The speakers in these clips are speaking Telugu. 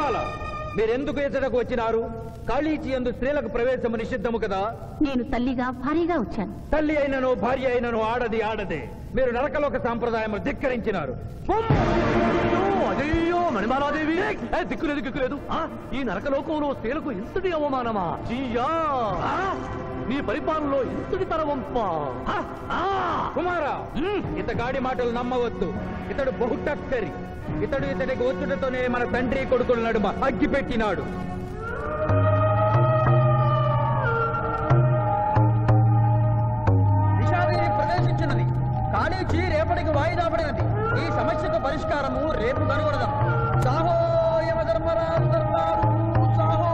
మణిమాల మీరెందుకు ఎచ్చటకు వచ్చినారు కాళీచి ఎందు స్త్రీలకు ప్రవేశము నిషిద్ధము కదా నేను తల్లిగా భారీగా వచ్చాను తల్లి అయినను భార్య అయినను ఆడది ఆడదే మీరు నరకలోక సాంప్రదాయములు ధిక్కరించినారు అయ్యో మణిమాలాదేవి ఏ, దిక్కులేదు దిక్కులేదు ఆ, ఈ నరకలోకంలో స్త్రీలకు ఇంతటి అవమానమా చీయా ఆ, నీ పరిపాలనలో ఇంతటి తరవంప ఆ, ఆ. కుమారా ఇతగాడి మాటలు నమ్మవద్దు ఇతడు బహుటక్కరి ఇతడు ఇతడికి వచ్చుటతోనే మన తండ్రి కొడుకుల నడుమ అగ్గి పెట్టినాడు విషాదేవి ప్రవేశించినది కాళీచి రేపటికి వాయిదా పడినది ఈ సమస్యకు పరిష్కారము రేపు కనుగొడదాం సాహో యమధర్మరాజు దర్బారు సాహో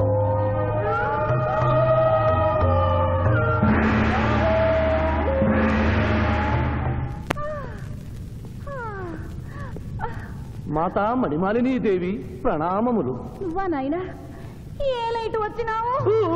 మాతా మణిమాలినీ దేవి ప్రణామములు నువ్వా నాయనా ఏ లైట్ వచ్చినావు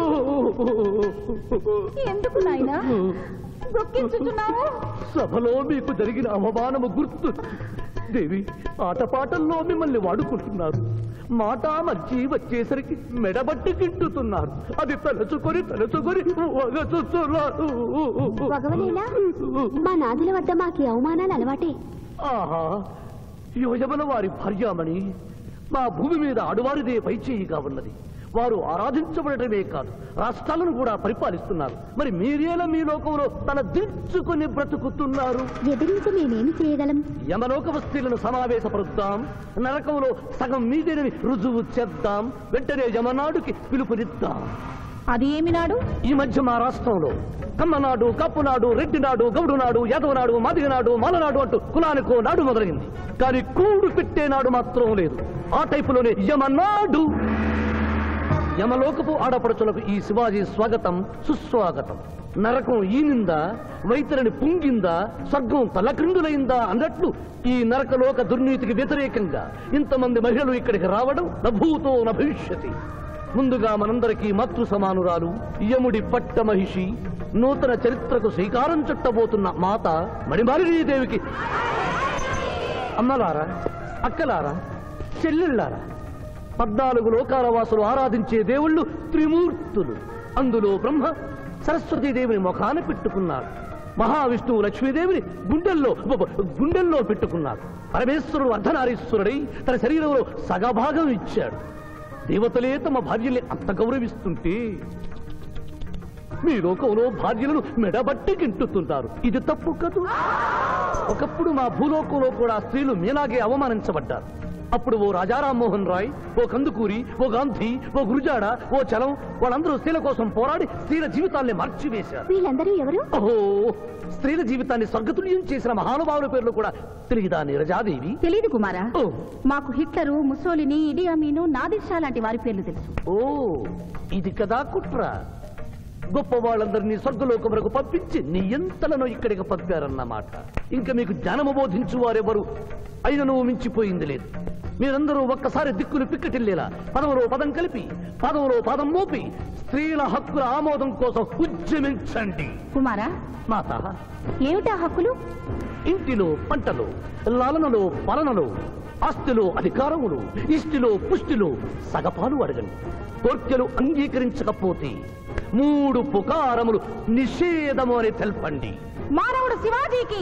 ఎందుకు నాయనా దుఃఖించుతున్నావు సభలో మీకు జరిగిన అవమానము గుర్తు దేవి ఆటపాటల్లో మిమ్మల్ని వాడుకుంటున్నారు మాట మధ్య వచ్చేసరికి మెడబట్టి గిట్టుతున్నారు అది తలుచుకొని తలుచుకొని వగచుతున్నారు భగవనేలా మా నాదుల వద్ద మాకి అవమానాలు అలవాటే ఆహా యువజముల వారి భార్యామణి మా భూమి మీద ఆడువారిదే పైచేయిగా ఉన్నది వారు ఆరాధించబడటమే కాదు రాష్ట్రాలను కూడా పరిపాలిస్తున్నారు మరి మీరేలా మీ లోకంలో తన దించుకొని బ్రతుకుతున్నారు ఎదిరించి మేమేమి చేయగలం యమలోక వస్తువులను సమావేశపరుద్దాం నరకంలో సగం మీదేనని రుజువు చేద్దాం వెంటనే యమనాడుకి పిలుపునిద్దాం అది ఏమి నాడు ఈ మధ్య మా రాష్ట్రంలో కమ్మనాడు కప్పునాడు రెడ్డినాడు గౌడునాడు యాదవనాడు మాదిగనాడు మాలనాడు అంటూ కులానికో నాడు మొదలైంది కానీ కూడు పెట్టే నాడు మాత్రం లేదు ఆ టైపులోనే యమనాడు యమలోకపు ఆడపడుచులకు ఈ శివాజీ స్వాగతం సుస్వాగతం నరకం ఈనిందా వైతరిని పుంగిందా స్వర్గం తలక్రిందులైందా అన్నట్లు ఈ నరకలోక దుర్నీతికి వ్యతిరేకంగా ఇంతమంది మహిళలు ఇక్కడికి రావడం నభూతో నభవిష్యతి ముందుగా మనందరికీ మాతృ సమానురాలు యముడి పట్ట మహిషి నూతన చరిత్రకు శ్రీకారం చుట్టబోతున్న మాత మణిమాలినీదేవికి అమ్మలారా అక్కలారా చెల్లెళ్ళారా పద్నాలుగు లోకాల వాసులు ఆరాధించే దేవుళ్ళు త్రిమూర్తులు అందులో బ్రహ్మ సరస్వతీదేవిని ముఖాన పెట్టుకున్నారు మహావిష్ణువు లక్ష్మీదేవిని గుండెల్లో బ- గుండెల్లో పెట్టుకున్నారు పరమేశ్వరుడు అర్ధనారీశ్వరుడై తన శరీరంలో సగభాగం ఇచ్చాడు దేవతలే తమ భార్యల్ని అంత గౌరవిస్తుంటే మీ లోకంలో భార్యలను మెడబట్టి గింటుతుంటారు ఇది తప్పు కదూ ఒకప్పుడు మా భూలోకంలో కూడా స్త్రీలు మీలాగే అవమానించబడ్డారు అప్పుడు ఓ రాజా రామ్మోహన్ రాయ్ ఓ కందుకూరి ఓ గాంధీ ఓ గురుజాడ ఓ చలం వాళ్ళందరూ స్త్రీల కోసం పోరాడి స్త్రీల జీవితాల్ని మార్చివేశారు వీళ్ళందరూ ఎవరు ఓహో స్త్రీల జీవితాన్ని స్వర్గతుల్యం చేసిన మహానుభావుల పేర్లు కూడా తెలియదా నీరజాదేవి తెలీదు కుమారా ఓ మాకు Hitler Mussolini Idi Amin Nadir Shah లాంటి వారి పేర్లు తెలుసు ఓ ఇది కదా కుట్ర గొప్ప వాళ్ళందరినీ స్వర్గలోకములకు పంపించి నీ ఎంతలను ఇక్కడికి పంపారన్నమాట ఇంకా మీకు జ్ఞానము బోధించు వారెవరు అయినను మించిపోయింది లేదు మీరందరూ ఒక్కసారి దిక్కులు పిక్కటిల్లేలా పదవులో పదం కలిపి పదవులో పదం మోపి స్త్రీల హక్కుల ఆమోదం కోసం ఉద్యమించండి కుమారా మాత ఏమిటా హక్కులు ఇంటిలో పంటలో లాలనలో పాలనలో ఆస్తిలో అధికారములు ఇష్టిలో పుష్టిలో సగపాలు అడగండి కోర్కెలు అంగీకరించకపోతే మూడు పుకారములు నిషేధము అని తెల్పండి మానవుడు శివాజీకి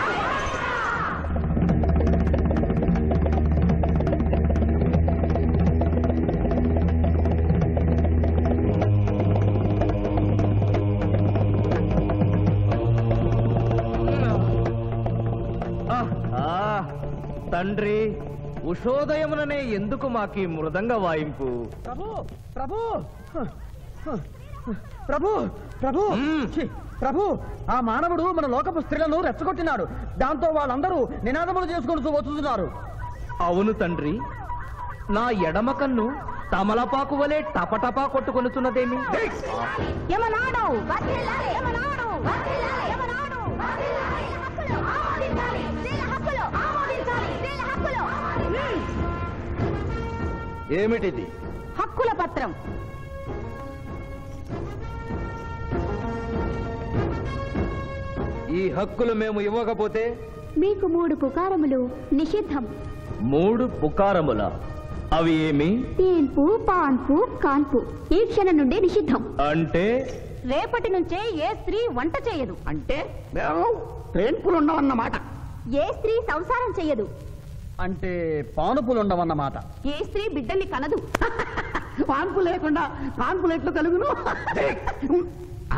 తండ్రి ఉషోదయముననే ఎందుకు మాకి మృదంగ వాయింపు ప్రభు ప్రభు ప్రభు ప్రభు మ్మ్. ఛీ, ప్రభు ఆ మానవుడు మన లోకపు స్త్రీలను రెచ్చగొట్టినాడు దాంతో వాళ్ళందరూ నినాదములు చేసుకుంటూ వస్తున్నారు అవును తండ్రి నా ఎడమ కన్ను తమలపాకు వలె టపటపా కొట్టుకొనుతున్నదేమి యమనాడు యమనాడు! యమనాడు! హక్కులు! ఆమోదించాలి! స్త్రీల హక్కులు! ఆమోదించాలి! స్త్రీల హక్కులు! ఏమిటిది హక్కుల పత్రం ఈ హక్కులు మేము ఇవ్వకపోతే మీకు మూడు పుకారములు నిషిద్ధం మూడు పుకారముల అవి ఏమి తేన్పు పాన్పు కాన్పు ఈ క్షణం నుండి నిషిద్ధం అంటే రేపటి నుంచే ఏ స్త్రీ వంట చేయదు అంటే మేము ట్రైన్పులు ఉండవన్నమాట ఏ స్త్రీ సంసారం చెయ్యదు అంటే పానుపులు ఉండవన్నమాట ఏ స్త్రీ బిడ్డల్ని కనదు పాన్పు లేకుండా కాన్పులు ఎట్లు కలుగును ఆ?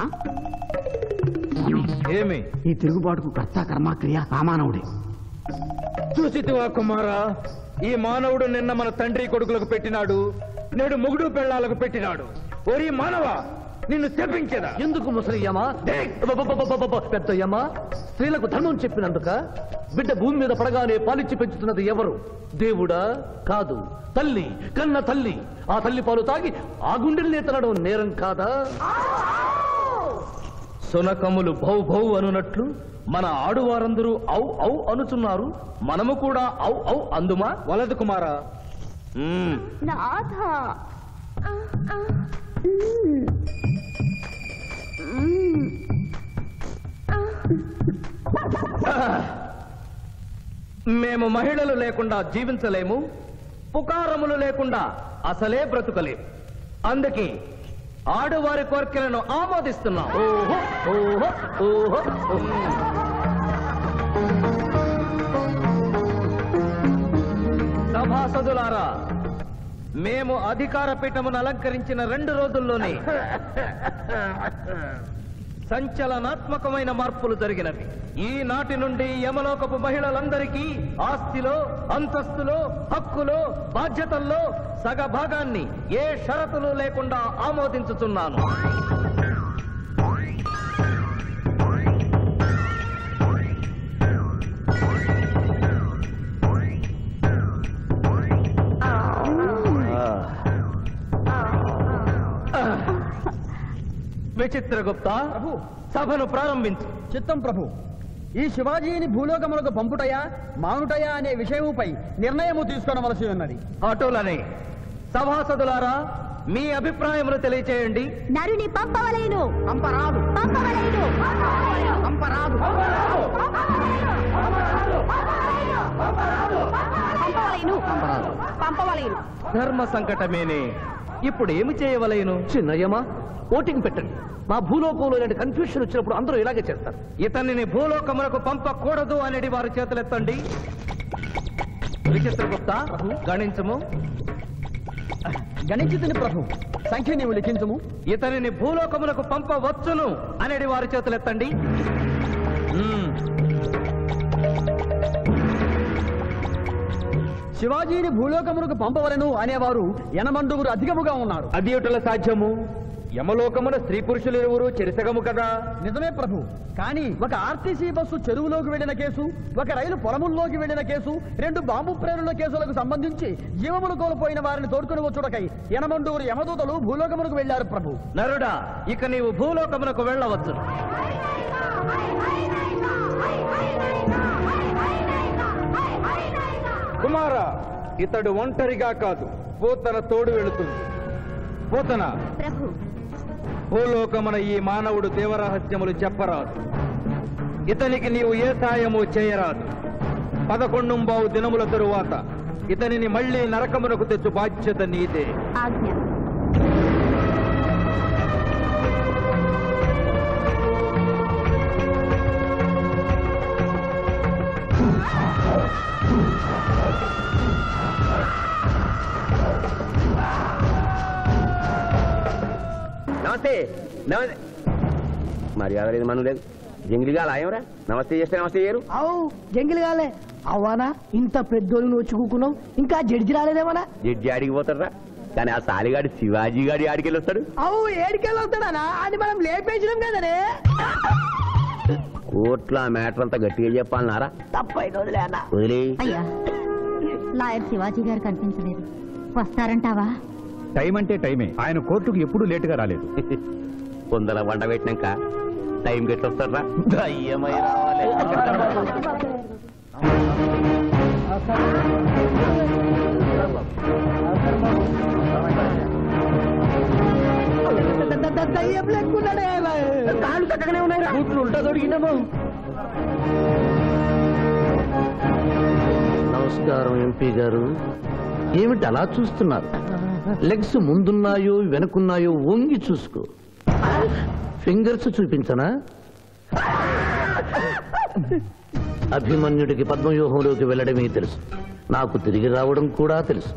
ఏమి ఈ తిరుగుబాటుకు కర్త కర్మక్రియ రామానవుడే చూసితివా కుమారా ఈ మానవుడు నిన్న మన తండ్రి కొడుకులకు పెట్టినాడు నేడు మొగుడు పెళ్ళాలకు పెట్టినాడు ఓరి మానవ నిన్ను శపించదా ఎందుకు ముసలియమా పెద్దయ్యమ్మా స్త్రీలకు ధర్మం చెప్పినందుక బిడ్డ భూమి మీద పడగానే పాలిచ్చి పెంచుతున్నది ఎవరు దేవుడా కాదు తల్లి కన్న తల్లి ఆ తల్లి పాలు తాగి ఆ గుండెల్నే తనడం నేరం కాదా సునకములు భౌ భౌ అనునట్లు మన ఆడువారందరూ ఔ ఔ అనుచున్నారు మనము కూడా ఔ ఔ అందుమా వలదు కుమారా నాథ మేము మహిళలు లేకుండా జీవించలేము పుకారములు లేకుండా అసలే బ్రతుకలేము అందుకే ఆడువారి కోరికలను ఆమోదిస్తున్నాం ఓహో ఓహో ఓహో ఓహో. సభాసదులారా మేము అధికార పీఠమును అలంకరించిన రెండు రోజుల్లోనే సంచలనాత్మకమైన మార్పులు జరిగినవి ఈనాటి నుండి యమలోకపు మహిళలందరికీ ఆస్తిలో అంతస్తులో హక్కులో బాధ్యతల్లో సగభాగాన్ని ఏ షరతులు లేకుండా ఆమోదించుతున్నాను విచిత్రగుప్త సభను ప్రారంభించు చిత్తం ప్రభు ఈ శివాజీని భూలోకములకు పంపుటయా మానుటయా అనే విషయముపై నిర్ణయము తీసుకోవలసి ఉన్నది అటులనే సభాసదులారా మీ అభిప్రాయములు తెలియచేయండి నరుని పంపవలేను పంపరాదు పంపవలేను పంపరాదు పంపవలేను పంపరాదు పంపవలేను ధర్మ సంకటమేనే ఇప్పుడు ఏమి చేయవలేను చిన్నయ్యమా ఓటింగ్ పెట్టండి మా భూలోకంలో ఇలాంటి కన్ఫ్యూషన్ వచ్చినప్పుడు అందరూ ఇలాగే చేస్తారు ఇతనిని భూలోకములకు పంపకూడదు అనేది వారి చేతులెత్తండి విచిత్రగుప్త గణించము గణించుతుని ప్రభు సంఖ్య నీవు లిఖించుము ఇతనిని భూలోకములకు పంపవచ్చును అనేది వారి చేతులెత్తండి మ్మ్. శివాజీని భూలోకములకు పంపవలను అనేవారు ఎనమండుగురు అధికముగా ఉన్నారు అది ఎటుల సాధ్యము యమలోకమున స్త్రీ పురుషులు ఇరువురు చెరిసగము కదా నిజమే ప్రభు కానీ ఒక ఆర్టీసీ బస్సు చెరువులోకి వెళ్లిన కేసు ఒక రైలు పొలముల్లోకి వెళ్లిన కేసు రెండు బాంబు ప్రేరుల కేసులకు సంబంధించి జీవములు కోల్పోయిన వారిని తోడుకుని వచ్చుటకై ఎనమండుగురు యమదూతలు భూలోకములకు వెళ్లారు ప్రభు నరుడా ఇక నీవు భూలోకమునకు వెళ్ళవచ్చు కుమార ఇతడు ఒంటరిగా కాదు పోతన తోడు వెళుతుంది పోతన ప్రభు భూలోకమున ఈ మానవుడు దేవరహస్యములు చెప్పరాదు ఇతనికి నీవు ఏ సాయము చేయరాదు పదకొండుంబావు దినముల తరువాత ఇతనిని మళ్ళీ నరకమునకు తెచ్చు బాధ్యత నీదే ఆజ్ఞ నమస్తే నమస్తే మర్యాద లేదు మనం లేదు జంగిలిగా లాయంరా నమస్తే చేస్తే నమస్తే చేయరు అవు జంగిల్ కాలే అవ్వానా ఇంత పెద్దోళ్ళు నువ్వు వచ్చి కూకున్నావు ఇంకా జడ్జి రాలేదేమన్నా జడ్జి ఆడికి పోతారా కానీ ఆ సాలిగాడి శివాజీ గాడి ఆడికి వెళ్ళి వస్తాడు అవు ఏడికెళ్ళి వస్తాడనా అది మనం లేపేసినాం కదనే కోర్టులో ఆ మ్యాటర్ అంతా గట్టిగా చెప్పాలన్నారా తప్పైన వదిలే అన్న వదిలే అయ్యా లాయర్ శివాజీ గారు కనిపించలేదు వస్తారంటావా టైం అంటే టైమే ఆయన కోర్టుకు ఎప్పుడూ లేటుగా రాలేదు పొందల వంట పెట్టినాక టైం గట్టి వస్తారా దయ్యమై రావాలి దయ్యం లెక్కున్నాడే కాళ్ళు చక్కగానే ఉన్నాయి కూతురు ఉల్టా దొరికిందేమో నమస్కారం ఎంపీ గారు ఏమిటి అలా చూస్తున్నారు లెగ్స్ ముందున్నాయో వెనుకున్నాయో వంగి చూసుకో ఫింగర్స్ చూపించనా అభిమన్యుడికి పద్మవ్యూహంలోకి వెళ్ళడమే తెలుసు నాకు తిరిగి రావడం కూడా తెలుసు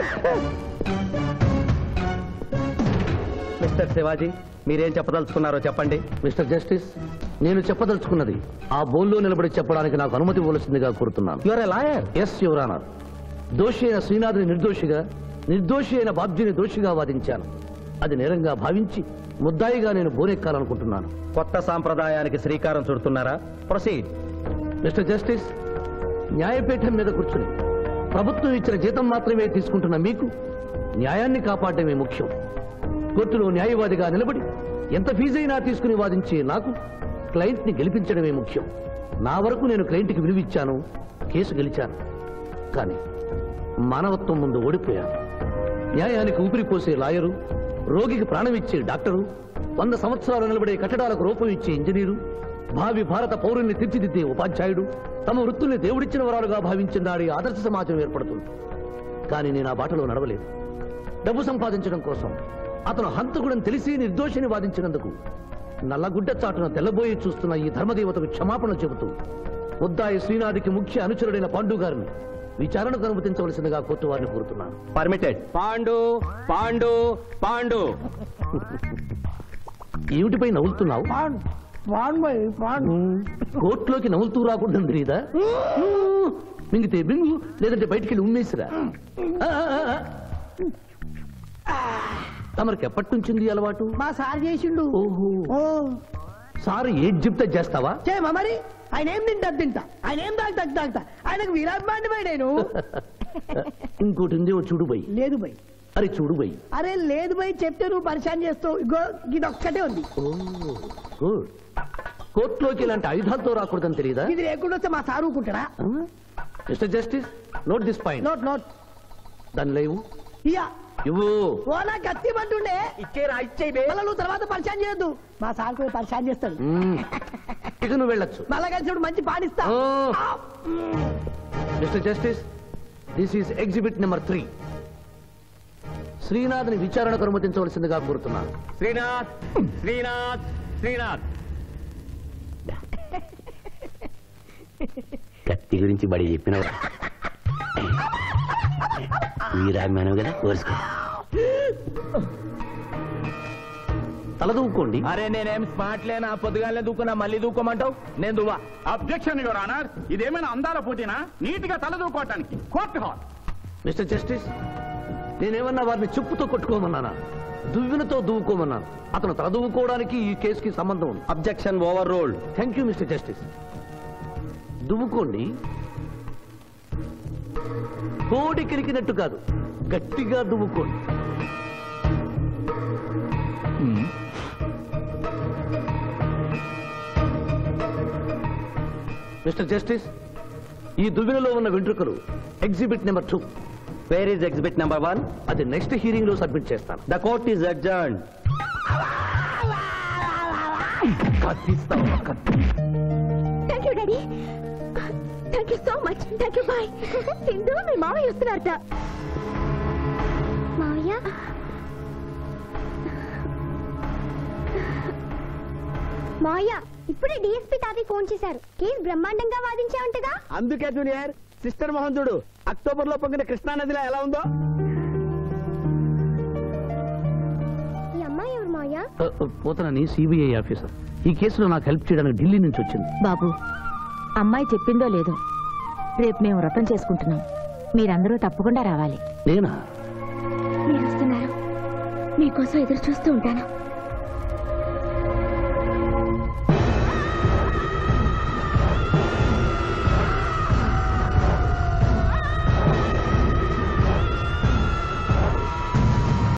మిస్టర్ శివాజీ మీరేం చెప్పదలుచుకున్నారో చెప్పండి మిస్టర్ జస్టిస్ నేను చెప్పదలుచుకున్నది ఆ బోన్లో నిలబడి చెప్పడానికి నాకు అనుమతి ఇవ్వవలసిందిగా కోరుతున్నాను your a lawyer yes your honour దోషి అయిన శ్రీనాథుని నిర్దోషిగా నిర్దోషి అయిన బాబ్జీని దోషిగా వాదించాను అది నేరంగా భావించి ముద్దాయిగా నేను బోనెక్కాలనుకుంటున్నాను కొత్త సాంప్రదాయానికి శ్రీకారం చుడుతున్నారా ప్రొసీడ్ మిస్టర్ జస్టిస్ న్యాయపీఠం మీద కూర్చుని ప్రభుత్వం ఇచ్చిన జీతం మాత్రమే తీసుకుంటున్న మీకు న్యాయాన్ని కాపాడమే ముఖ్యం కోర్టులో న్యాయవాదిగా నిలబడి ఎంత ఫీజైనా తీసుకుని వాదించే నాకు క్లయింట్ ని గెలిపించడమే ముఖ్యం నా వరకు నేను క్లయింట్కి విలువిచ్చాను కేసు గెలిచాను కానీ మానవత్వం ముందు ఓడిపోయాను న్యాయానికి ఊపిరిపోసే లాయరు రోగికి ప్రాణం ఇచ్చే డాక్టరు వంద సంవత్సరాలు నిలబడే కట్టడాలకు రూపం ఇచ్చే ఇంజనీరు భావి భారత పౌరుల్ని తీర్చిదిద్దే ఉపాధ్యాయుడు తమ వృత్తుల్ని దేవుడిచ్చిన వరాలుగా భావించిన నాడి ఆదర్శ సమాజం ఏర్పడుతుంది కానీ నేను ఆ బాటలో నడవలేదు డబ్బు సంపాదించడం కోసం అతను హంతకుడని తెలిసి నిర్దోషిని వాదించినందుకు నల్లగుడ్డ చాటున తెల్లబోయి చూస్తున్న ఈ ధర్మదేవతకు క్షమాపణ చెబుతూ ముద్దాయి శ్రీనాథికి ముఖ్య అనుచరుడైన పాండు గారిని విచారణకు అనుమతించవలసిందిగా కోర్టు వారిని కోరుతున్నాను పర్మిటెడ్ పాండు పాండు పాండు ఏమిటిపై నవ్వులుతున్నావు పాండ్ పాండ్ బై పాండ్ కోర్టులోకి నవ్వులుతూ రాకూడదు తెలియదా మింగితే బింగు లేదంటే బయటికి వెళ్ళి ఉమ్మేసిరా ఆ, ఆ, ఆ. తమరికి ఎప్పటి నుంచింది ఈ అలవాటు మా సార్ చేసిండు ఓహో ఓ సార్ ఏది చెప్తే చేస్తావా చేయమా మరి ఆయన ఏం తింటా తింటా ఆయన ఏం తాగుతా తాగుతా ఆయనకు విరాట్ బాండి బై నేను ఇంకోటి ఉంది ఓ చూడు బై లేదు బై అరే చూడు బై అరే లేదు బై చెప్తే నువ్వు పరిశాన్ చేస్తావు ఇగో ఇది ఒక్కటే ఉంది ఓ గుడ్ కోర్టులోకి ఇలాంటి ఆయుధాలతో రాకూడదని తెలియదా ఇది లేకుండా వస్తే మా సార్ ఊరుకుంటాడా mister justice note this point note note దాని లేవు ఇయ్యా ఇవ్వు ఓ నా కత్తి పట్టుండే ఇచ్చేరా ఇచ్చేయి మళ్ళీ నువ్వు తర్వాత పరిశాన్ చేయొద్దు మా సార్ కూడా పరిశాన్ చేస్తాడు మ్మ్. ఇక నువ్వు వెళ్ళొచ్చు మళ్ళా కలిసి మంచి పాడిస్తా ఓ. ఆ. Mister justice this is exhibit number three శ్రీనాథ్ని విచారణకు అనుమతించవలసిందిగా కోరుతున్నాను శ్రీనాథ్ శ్రీనాథ్ శ్రీనాథ్ కత్తి గురించి బడి చెప్పినావు వీరాభిమానం కదా కోరుసుకో తలదూకోండి అరే నేనేం స్మార్ట్ లేనా పొద్దుగానే దూకున్నా మళ్ళీ దూకోమంటావు నేను దువ్వా అబ్జెక్షన్ యువర్ ఆనర్ ఇదేమైనా అందాల పోటీనా నీట్ గా తలదూకోవటానికి కోర్టు హాల్ మిస్టర్ జస్టిస్ నేనేమన్నా వారిని చెప్పుతో కొట్టుకోమన్నానా దువ్వినతో దువ్వుకోమన్నాను అతను తల దువ్వుకోవడానికి ఈ కేసుకి సంబంధం ఉంది objection overruled thank you mister justice దువ్వుకోండి కోడి కిరికినట్టు కాదు గట్టిగా దువ్వుకోండి మిస్టర్ జస్టిస్ ఈ దువ్వెనలో ఉన్న వెంట్రుకలు exhibit number two where is exhibit number one అది నెక్స్ట్ హీరింగ్ లో సబ్మిట్ చేస్తాను the court is adjourn thank you daddy thank you so much thank you bye Sindhu మీ మావయ్య వస్తున్నారట మావయ్య మావయ్య ఇప్పుడే డిఎస్పీ తాతయ్య ఫోన్ చేశారు కేసు బ్రహ్మాండంగా వాదించావంటగా అందుకే జూనియర్ సిస్టర్ మోహన్ అక్టోబర్ లో పొంగిన కృష్ణానదిలో ఎలా ఉందో ఈ అమ్మాయి ఎవరు మావయ్య పోతనని సిబిఐ ఆఫీసర్ ఈ కేసులో నాకు హెల్ప్ చేయడానికి ఢిల్లీ నుంచి వచ్చింది బాబు అమ్మాయి చెప్పిందో లేదో రేపు మేము వ్రతం చేసుకుంటున్నాం మీరందరూ తప్పకుండా రావాలి నేనా మీరు వస్తున్నారు మీకోసం ఎదురు చూస్తూ ఉంటాను